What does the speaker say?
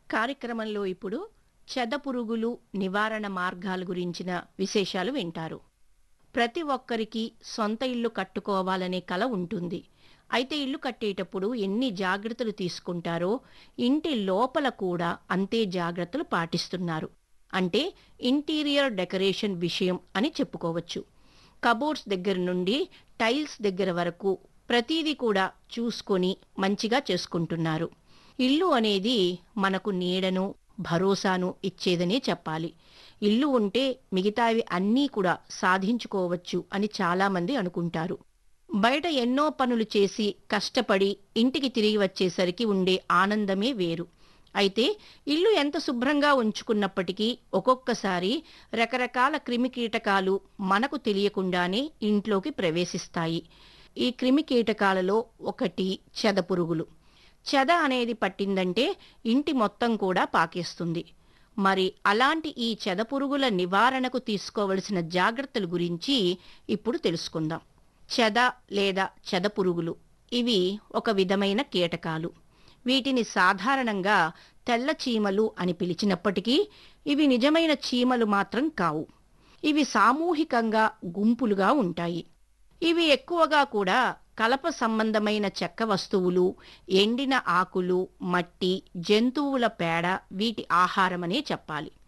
కార్యక్రమంలో ఇప్పుడు చెదపురుగులు నివారణ మార్గాల గురించిన విశేషాలు వింటారు ప్రతి ఒక్కరికి సొంత ఇల్లు కట్టుకోవాలనే కల ఉంటుంది అయితే ఇల్లు కట్టేటప్పుడు ఎన్ని జాగ్రత్తలు తీసుకుంటారో ఇంటి లోపల కూడా అంతే జాగ్రత్తలు పాటిస్తున్నారు అంటే ఇంటీరియర్ డెకరేషన్ విషయం అని చెప్పుకోవచ్చు కబోర్డ్స్ దగ్గర నుండి టైల్స్ దగ్గర వరకు ప్రతిదీ కూడా చూసుకొని మంచిగా చేసుకుంటున్నారు ఇల్లు అనేది మనకు నీడను భరోసాను ఇచ్చేదనే చెప్పాలి ఇల్లు ఉంటే మిగతావి అన్నీ కూడా సాధించుకోవచ్చు అని చాలామంది అనుకుంటారు బయట ఎన్నో పనులు చేసి కష్టపడి ఇంటికి తిరిగి వచ్చేసరికి ఉండే ఆనందమే వేరు అయితే ఇల్లు ఎంత శుభ్రంగా ఉంచుకున్నప్పటికీ ఒక్కొక్కసారి రకరకాల క్రిమికీటకాలు మనకు తెలియకుండానే ఇంట్లోకి ప్రవేశిస్తాయి ఈ క్రిమికీటకాలలో ఒకటి చెదపురుగులు చెద అనేది పట్టిందంటే ఇంటి మొత్తం కూడా పాకేస్తుంది మరి అలాంటి ఈ చెదపురుగుల నివారణకు తీసుకోవలసిన జాగ్రత్తల గురించి ఇప్పుడు తెలుసుకుందాం చెద లేదా చెదపురుగులు ఇవి ఒక విధమైన కీటకాలు వీటిని సాధారణంగా తెల్ల చీమలు అని పిలిచినప్పటికీ ఇవి నిజమైన చీమలు మాత్రం కావు ఇవి సామూహికంగా గుంపులుగా ఉంటాయి ఇవి ఎక్కువగా కూడా కలప సంబంధమైన చెక్క వస్తువులు ఎండిన ఆకులు మట్టి జంతువుల పేడ వీటి ఆహారమనే చెప్పాలి